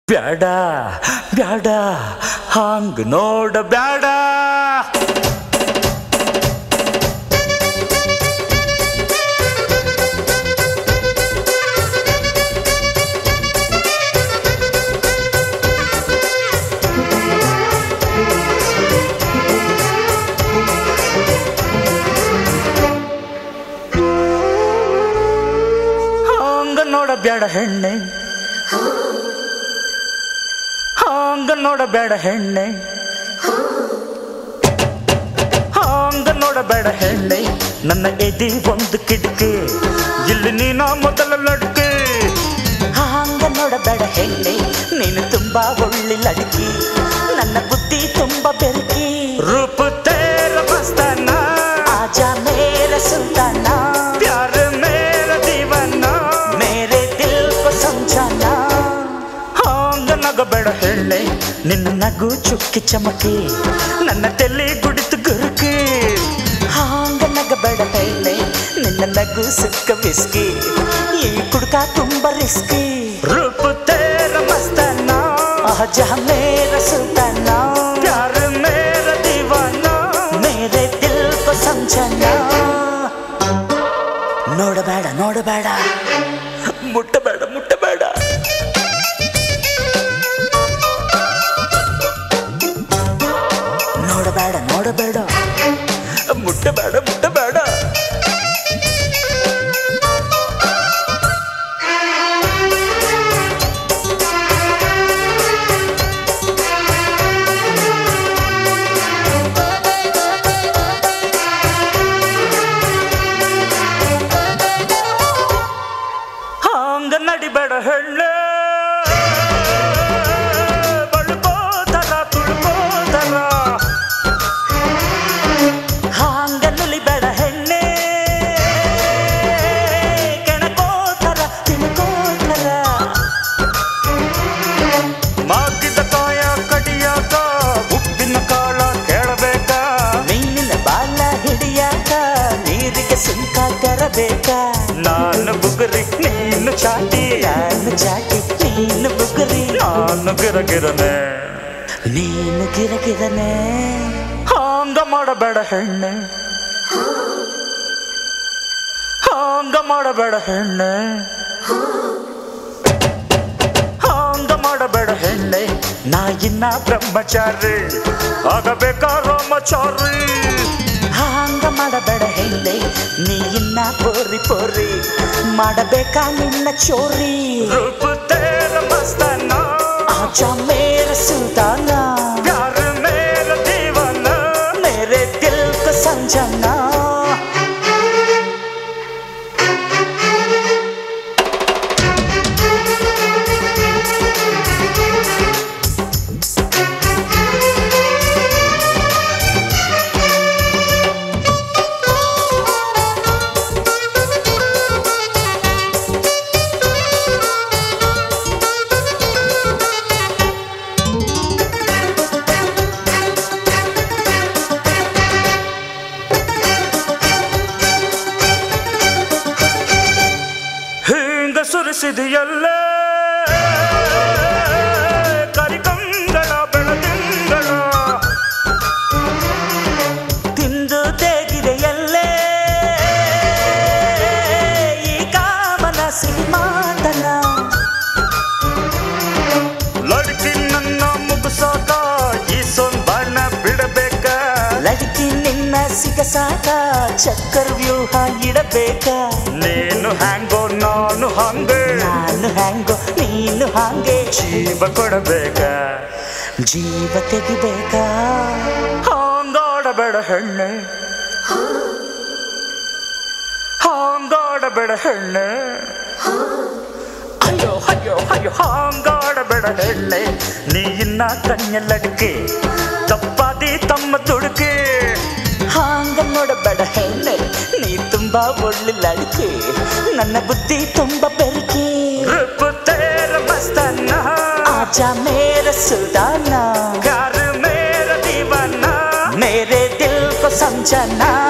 ಬ್ಯಾಡ ಬ್ಯಾಡ ಹಾಂಗ್ ನೋಡ ಬ್ಯಾಡ ಹಾಂಗ ನೋಡ ಬ್ಯಾಡ ಹೆಣ್ಣೆ ಹಾಂಗ ನೋಡ ಬ್ಯಾಡ ಹೆಣ್ಣೆ ಹಾಂಗ ನೋಡ ಬೇಡ ಹೆಣ್ಣೆ ನನ್ನ ಎದಿ ಒಂದು ಕಿಟಕಿ ಇಲ್ಲಿ ನೀನ ಮೊದಲ ಲಡ್ಕೆ ಹಾಂಗ ನೋಡಬೇಡ ಹೆಣ್ಣೆ ನೀನು ತುಂಬಾ ಒಳ್ಳೆ ಲಡ್ಕಿ ನನ್ನ ಬುದ್ಧಿ ತುಂಬಾ ಬೆರಕಿ ರೂಪ ತೇರ ಮಸ್ತಾನ ಆಜಾ ಮೇರ ಸುಲ್ತಾನ ಪ್ಯಾರ ಮೇರ ದೀವನ ಮೇರೆ ದಿಲ್ ಕೋ ಸಮझाना ಹಾಂಗ ನಗಬೇಡ ಹೆಣ್ಣೆ ನಿನ್ನ ನಗು ಚುಕ್ಕಿ ಚಮಕಿ ನನ್ನ ತಲೆ ಗುಡಿತು ಗುರುಕಿ ಹಾಂಗ ನಗಬೇಡ ಹೆಣ್ಣೆ ನಿನ್ನ ನಗು ಸುಕ್ಕ ಬಿಸ್ಕಿ ಈ ಕುಡ್ಕ ತುಂಬಾ ರಿಸ್ಕಿ ರೂಪ ತೇರ ಮಸ್ತಾನ ಆಜಾ ಮೇರ ಸುಲ್ತಾನ ಪ್ಯಾರ ಮೇರ ದೀವನ ಮೇರೆ ದಿಲ್ ಕೋ ಸಮझाना ನೋಡಬೇಡ ನೋಡಬೇಡ ಮುಟ್ಟಬೇಡ ಮುಟ್ಟಬೇಡ ನೋಡಬೇಡ ನೋಡಬೇಡ ಮುಟ್ಟಬೇಡ ಮುಟ್ಟಬೇಡ ಹಾಂಗ ನಡಿಬೇಡ ಹೆಣ್ಣೆ ಬಳ್ಕೋತರ ತುಳ್ಕೋತರ ಹಾಂಗ ನುಲಿಬೇಡ ಹೆಣ್ಣೆ ಕೆಣಕೋತರ ತಿನ್ಕೋತರ ಮಾಗಿದ ಕಾಯ ಕಡಿಯಾಕ ಉಪ್ಪಿನ ಕಾಳ ಕೇಳಬೇಕ ಮೀನಿನ ಬಾಲ ಹಿಡಿಯಾಕ ನೀರಿಗೆ ಸುಂಕ ತೆರಬೇಕ ನಾನು ಬುಗುರಿ ನೀನು ಚಾಟಿ ನಾನು ಚಾಟಿ ನೀನು ಬುಗುರಿ ನಾನು ಗಿರಗಿರನೆ ನೀನು ಗಿರಗಿರನೆ ಹಾಂಗ ಮಾಡಬೇಡ ಹೆಣ್ಣೆ ಹಾಂಗ ಮಾಡಬೇಡ ಹೆಣ್ಣೆ ಹಾಂಗ ಮಾಡಬೇಡ ಹೆಣ್ಣೆ ನಾ ಇನ್ನ ಬ್ರಹ್ಮಚಾರಿ ಆಗಬೇಕ ರಾಮಚಾರಿ ಹಾಂಗ ಮಾಡಬೇಡ ಹೆಣ್ಣೆ ನೀ ಇನ್ನ ಪೋರಿ ಪೋರಿ ಮಾಡಬೇಕಾ ನಿನ್ನ ಚೋರಿ ರೂಪ ತೇರ ಮಸ್ತಾನ ಆಜಾ ಮೇರ ಸುಲ್ತಾನ ಪ್ಯಾರ ಮೇರ ದೀವಾನ मेरे दिल को समझाना ಹಿಂಗ ಸುರಿಸಿದೆಯಲ್ಲ ಕರಿಕಂಗಳ ಬೆಳದಿಂಗಳ ತಿಂದು ತೆಗಿದೆಯಲ್ಲೇ ಈ ಕಾಮನ ಸಿಂಹಾಟನ ಲಡ್ಕಿ ನನ್ನ ಮುಗಿಸಾಕ ಈ ಸೊಂಬಣ್ಣ ಬಿಡಬೇಕ ಲಡ್ಕಿ ನಿನ್ನ ಸಿಗಸಾಕ ಚಕ್ಕರ್ ವ್ಯೂಹ ಇಡಬೇಕ ನೀನು ಹ್ಯಾಂಗೋ ನಾನು ಹಂಗೆ ನಾನು ಹ್ಯಾಂಗೋ ನೀನು ಹಾಗೆ ಜೀವ ಕೊಡಬೇಕ ಜೀವ ತೆಗಿಬೇಕಾ ಹಾಂಗಾಡಬೇಡ ಹೆಣ್ಣೆ ಹಾಂಗಾಡಬೇಡ ಹೆಣ್ಣೆ ಅಯ್ಯೋ ಅಯ್ಯೋ ಅಯ್ಯೋ ಹಾಂಗಾಡಬೇಡ ಹೆಣ್ಣೆ ನೀ ಇನ್ನ ಕಣ್ಣೆಲ್ಲಡಿಕೆ ತಪ್ಪಾದಿ ತಮ್ಮ ತುಡುಕೆ ಹಾಂಗ ನೋಡಬೇಡ ಹೆಣ್ಣೆ ನೀ ತುಂಬಾ ಒಳ್ಳೆ ಲಡ್ಕಿ ನನ್ನ ಬುದ್ಧಿ ತುಂಬಾ ಬೆರಕಿ ರೂಪ ತೇರ ಮಸ್ತನ್ನ ಆಜಾ ಮೇರ ಸುಲ್ತಾನ ಪ್ಯಾರ ಮೇರ ದೀವಾನ मेरे दिल को समझाना